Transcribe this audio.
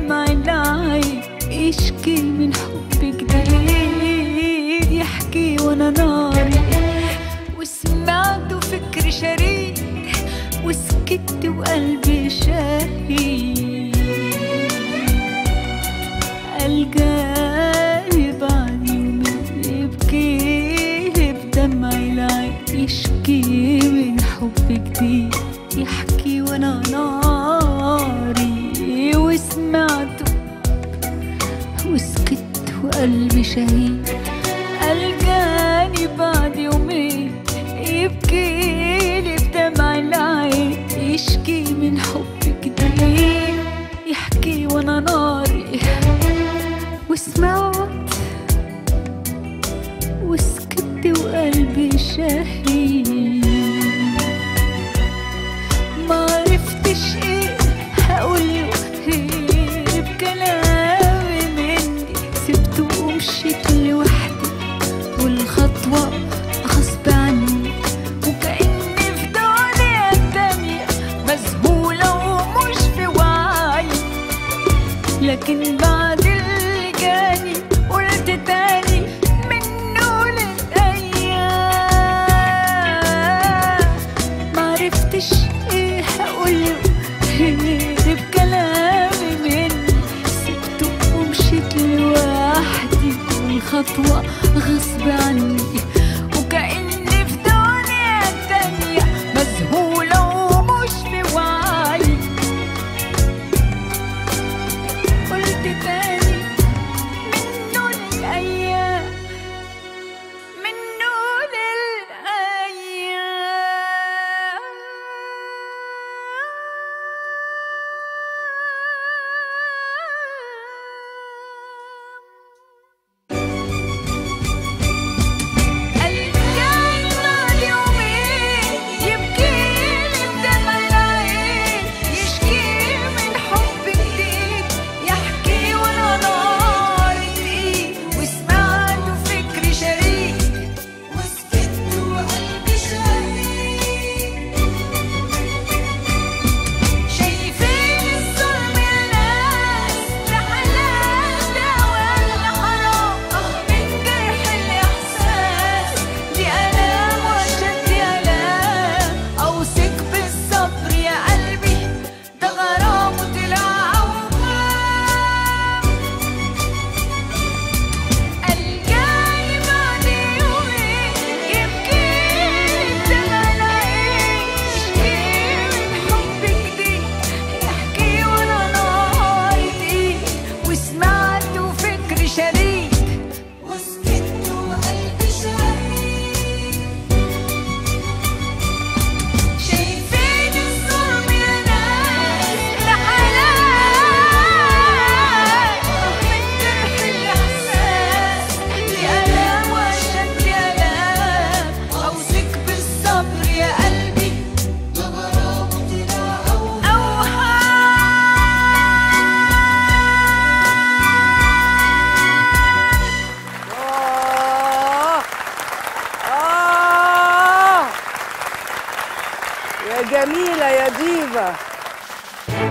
بدمع العين يشكي من حب جديد يحكي وانا ناري وسمعته فكر شريد وسكت وقلبي شهيد الجاي بعد يومين يبكي بدمع العين يشكي من حب جديد يحكي وانا ناري وسمعته وسكت وقلبي شهيد الجاني بعد يومين يبكي لي بدمع العين يشكي من حب جديد يحكي وانا ناري وسمعت وسكت وقلبي شهيد ما عرفتش ايه هقوله غير بكلامي مني سبته ومشيت لوحدي والخطوة غصب عني وكأني في دنيا تانية مذهولة ومش في وعي لكن بعد اللي جاني قلت تاني منه للأيام معرفتش ايه هقوله غير بكلامي مني سبته ومشيت لوحدي والخطوة غصب عني وكأني في دنيا تانية مذهولة ومش في وعي قلت تاني منه للأيام منه للأيام الجاي بعد يومين يبكيلي بدمع العين يشكي من حب جديد يحكي وانا ناري وسمعت فكري شريك وسكت وقلبي شهيد شايفين الظلم الناس لحلال ده ولا حرام من جرح الإحساس دي آلام وأشد آلام أوصيك بالصبر يا قلبي ده غرام وطلع أوهام الجاي بعد يومين يبكي بدمع العين يشكي من حب جديد يحكي وانا ناري تقيل وسمعت وفكري شريك وسكت وقلبي شهيد شايفين الظلم يا ناس لحلال من جرح الإحساس لآلام وأشد آلام أوصيك بالصبر يا قلبي ده غرام طلع آه آه يا جميلة يا ديفا